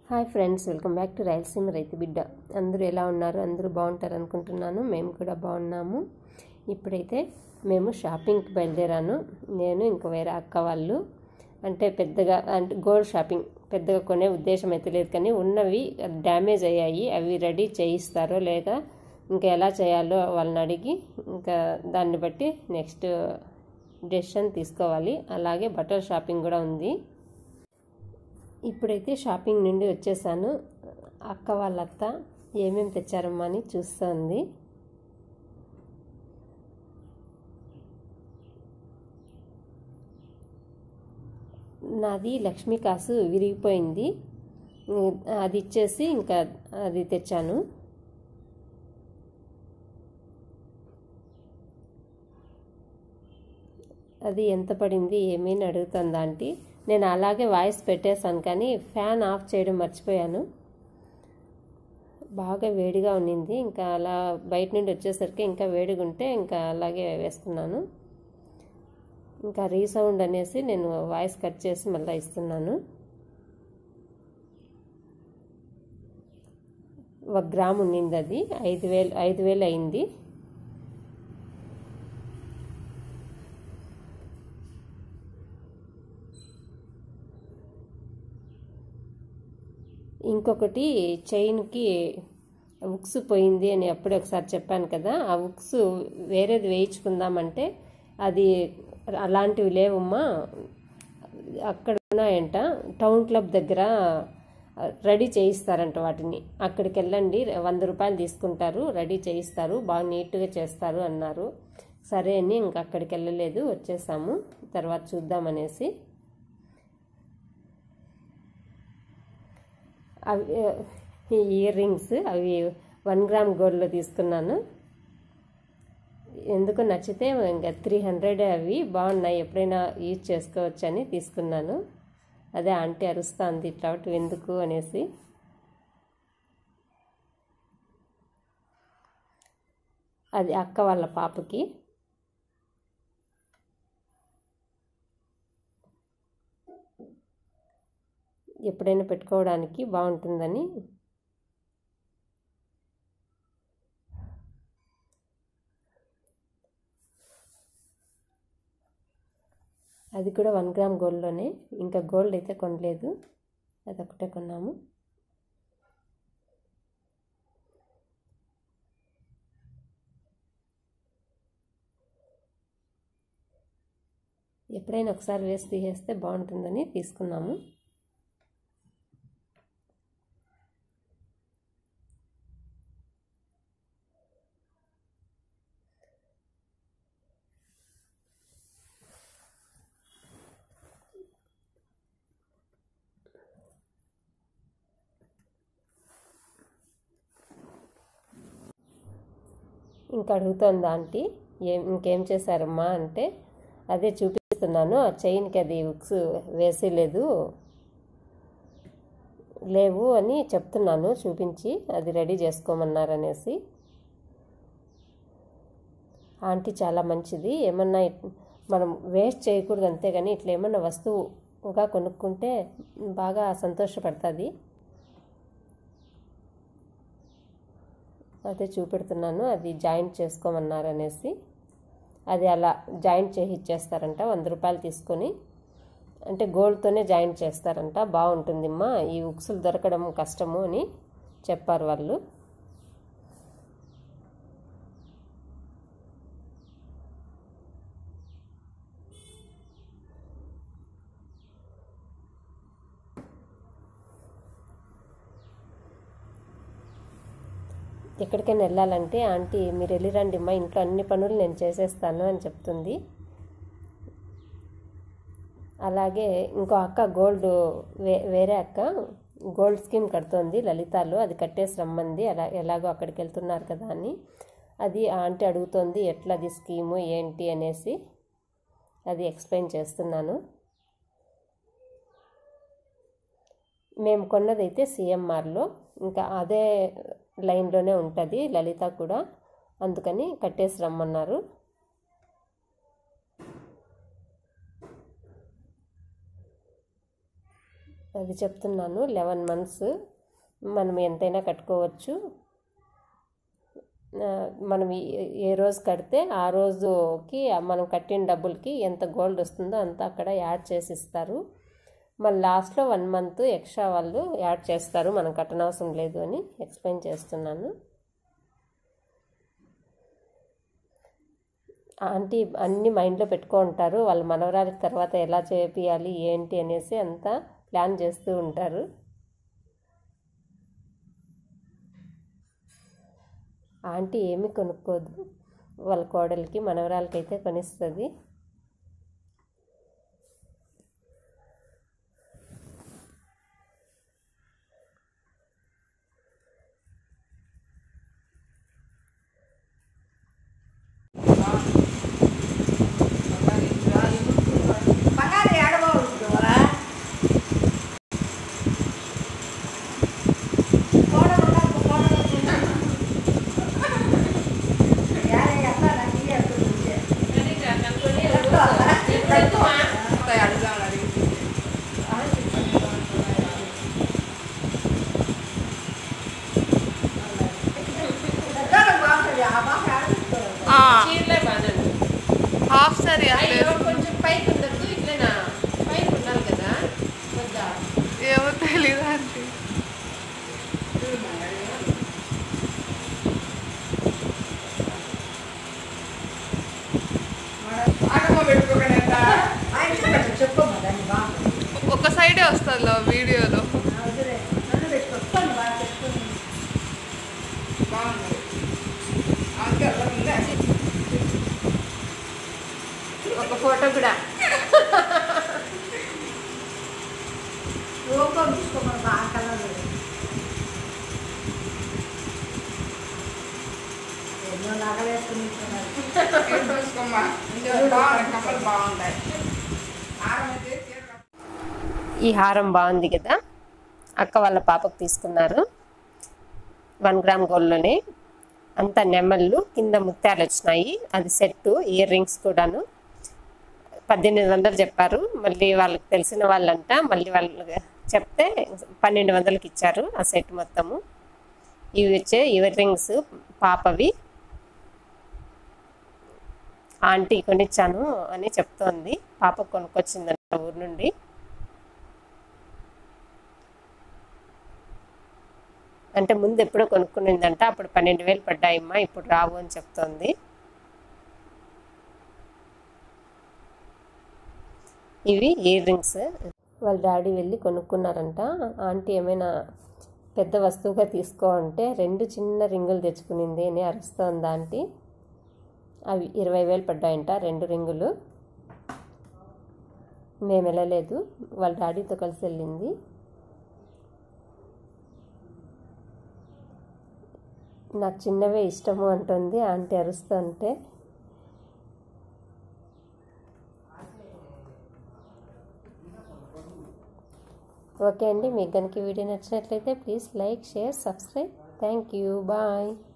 Hi friends welcome back to Rayalaseema రైతు బిడ్డ అందరూ ఎలా ఉన్నారు అందరూ బాగుంటారు అనుకుంటున్నాను మేము కూడా బాగున్నాము ఇప్పుడైతే మేము షాపింగ్కి బయలుదేరాను నేను ఇంక వేరే అక్క వాళ్ళు అంటే పెద్దగా అంటే గోల్డ్ షాపింగ్ పెద్దగా కొనే ఉద్దేశం అయితే లేదు కానీ ఉన్నవి డ్యామేజ్ అయ్యాయి అవి రెడీ చేయిస్తారో లేక ఇంకా ఎలా చేయాలో వాళ్ళని అడిగి ఇంకా దాన్ని బట్టి నెక్స్ట్ డెసిషన్ తీసుకోవాలి అలాగే బట్టల షాపింగ్ కూడా ఉంది ఇప్పుడైతే షాపింగ్ నుండి వచ్చేసాను అక్క వాళ్ళ అత్త ఏమేమి తెచ్చారమ్మా అని చూస్తుంది నాది లక్ష్మీ కాసు విరిగిపోయింది అది ఇచ్చేసి ఇంకా అది తెచ్చాను అది ఎంత పడింది ఏమీ అడుగుతుంది ఆంటీ నేను అలాగే వాయిస్ పెట్టేశాను కానీ ఫ్యాన్ ఆఫ్ చేయడం మర్చిపోయాను బాగా వేడిగా ఉన్నింది ఇంకా అలా బయట నుండి వచ్చేసరికి ఇంకా వేడిగా ఉంటే ఇంకా అలాగే వేస్తున్నాను ఇంకా రీసౌండ్ అనేసి నేను వాయిస్ కట్ చేసి మళ్ళీ ఇస్తున్నాను ఒక గ్రామ్ ఉన్నింది అది ఐదు వేలు ఐదు వేలు అయింది ఇంకొకటి చైన్కి ఉక్స్ పోయింది అని అప్పుడే ఒకసారి చెప్పాను కదా ఆ ఉక్స్ వేరేది వేయించుకుందామంటే అది అలాంటివి లేవమ్మా అక్కడ ఉన్నాయంట టౌన్ క్లబ్ దగ్గర రెడీ చేయిస్తారంట వాటిని అక్కడికి వెళ్ళండి వంద రూపాయలు తీసుకుంటారు రెడీ చేయిస్తారు బాగా నీట్గా చేస్తారు అన్నారు సరే అని ఇంక అక్కడికి వెళ్ళలేదు వచ్చేసాము తర్వాత చూద్దామనేసి అవి ఇయర్ రింగ్స్ అవి వన్ గ్రామ్ గోల్డ్లో తీసుకున్నాను ఎందుకు నచ్చితే ఇంకా త్రీ హండ్రెడ్ అవి బాగున్నాయి ఎప్పుడైనా యూజ్ చేసుకోవచ్చు అని తీసుకున్నాను అదే ఆంటీ అరుస్తుంది ఇట్లా ఎందుకు అనేసి అది అక్క వాళ్ళ పాపకి ఎప్పుడైనా పెట్టుకోవడానికి బాగుంటుందని అది కూడా వన్ గ్రామ్ గోల్డ్లోనే ఇంకా గోల్డ్ అయితే కొనలేదు అదొకటే కొన్నాము ఎప్పుడైనా ఒకసారి వేసి తీసేస్తే బాగుంటుందని తీసుకున్నాము ఇంకా అడుగుతోంది ఆంటీ ఏం ఇంకేం చేశారమ్మా అంటే అదే చూపిస్తున్నాను ఆ చైన్కి అది ఉక్స్ వేసేలేదు లేవు అని చెప్తున్నాను చూపించి అది రెడీ చేసుకోమన్నారనేసి ఆంటీ చాలా మంచిది ఏమన్నా మనం వేస్ట్ చేయకూడదు అంతేగాని ఇట్లా ఏమన్నా వస్తువుగా కొనుక్కుంటే బాగా సంతోషపడుతుంది అదే చూపెడుతున్నాను అది జాయింట్ చేసుకోమన్నారు అనేసి అది అలా జాయింట్ చేసి ఇచ్చేస్తారంట వంద రూపాయలు తీసుకొని అంటే గోల్డ్తోనే జాయింట్ చేస్తారంట బాగుంటుందిమ్మా ఈ ఉక్సులు దొరకడం కష్టము అని చెప్పారు వాళ్ళు ఎక్కడికైనా వెళ్ళాలంటే ఆంటీ మీరు వెళ్ళిరండి మా ఇంట్లో అన్ని పనులు నేను చేసేస్తాను అని చెప్తుంది అలాగే ఇంకో అక్క గోల్డ్ వే వేరే అక్క గోల్డ్ స్కీమ్ కడుతోంది లలితాలో అది కట్టేసి రమ్మంది అలా ఎలాగో అక్కడికి వెళ్తున్నారు కదా అని అది ఆంటీ అడుగుతోంది ఎట్లా అది స్కీము ఏంటి అనేసి అది ఎక్స్ప్లెయిన్ చేస్తున్నాను మేము కొన్నదైతే సిఎంఆర్లో ఇంకా అదే లైన్లోనే ఉంటుంది లలిత కూడా అందుకని కట్టేసి రమ్మన్నారు అది చెప్తున్నాను లెవెన్ మంత్స్ మనం ఎంతైనా కట్టుకోవచ్చు ఆ, మనం ఏ- ఏ రోజు కడితే ఆ రోజుకి మనం కట్టిన డబ్బులకి ఎంత గోల్డ్ వస్తుందో అంత అక్కడ యాడ్ చేసి ఇస్తారు మళ్ళీ లాస్ట్లో వన్ మంత్ ఎక్స్ట్రా వాళ్ళు యాడ్ చేస్తారు మనం కట్టనవసరం లేదు అని ఎక్స్ప్లెయిన్ చేస్తున్నాను ఆంటీ అన్ని మైండ్లో పెట్టుకో ఉంటారు వాళ్ళ మనవరాలికి తర్వాత ఎలా చేపియాలి ఏంటి అనేసి అంతా ప్లాన్ చేస్తూ ఉంటారు ఆంటీ ఏమీ కొనుక్కోదు వాళ్ళ కోడలికి మనవరాలకి అయితే కొనిస్తుంది బంగారు ఏడబోతుందా కోడలు ఉండాలి కోడలు యారే ఎట్లా నాకు ఎట్లుంది బాగుంటుంది ఆ బాగా ఆడుతుంది చీరలే బాగానే హాఫ్ సారీ అయ్యో కొంచెం పైకి ఉండద్దు ఇట్లేనా పైకి ఉండాలి కదా వద్దా ఏమో తెలీదు ఆంటీ ఆయన చెప్పమ్మా దాన్ని బాగుంటుంది ఒక సైడే వస్తుంది వీడియోలో వదిలే నన్ను పెట్టుకోండి బాగా పెట్టుకోండి ఒక ఫోటో కూడా రూపం తీసుకోమని బాగా కలర్ ఎన్నో నగలు వేసుకుని ఉంటున్నారు. ఈ హారం బాగుంది కదా అక్క వాళ్ళ పాపకు తీసుకున్నారు వన్ గ్రామ్ గోల్డ్లోనే అంత నెమళ్ళు కింద ముత్యాలు వచ్చినాయి అది సెట్ ఇయర్ రింగ్స్ కూడాను పద్దెనిమిది వందలు చెప్పారు మళ్ళీ వాళ్ళకి తెలిసిన వాళ్ళంట మళ్ళీ వాళ్ళు చెప్తే పన్నెండు వందలకి ఇచ్చారు ఆ సెట్ మొత్తము ఇవి వచ్చే ఇయర్ రింగ్స్ పాపవి ఆంటీ కొనిచ్చాను అని చెప్తోంది పాప కొనుక్కొచ్చిందంట ఊరు నుండి అంటే ముందు ఎప్పుడో కొనుక్కునిందంట అప్పుడు పన్నెండు వేలు పడ్డాయమ్మా ఇప్పుడు రావు అని చెప్తోంది ఇవి ఇయర్ రింగ్స్ వాళ్ళ డాడీ వెళ్ళి కొనుక్కున్నారంట ఆంటీ ఏమైనా పెద్ద వస్తువుగా తీసుకో అంటే రెండు చిన్న రింగులు తెచ్చుకునింది అని అరుస్తోంది ఆంటీ అవి ఇరవై వేలు పడ్డాయంట రెండు రింగులు మేము వెళ్ళలేదు వాళ్ళ డాడీతో కలిసి వెళ్ళింది నాకు చిన్నవే ఇష్టము అంటుంది ఆంటీ అరుస్తుంటే ఓకే అండి మీకు కనుక ఈ వీడియో నచ్చినట్లయితే please like share subscribe thank you bye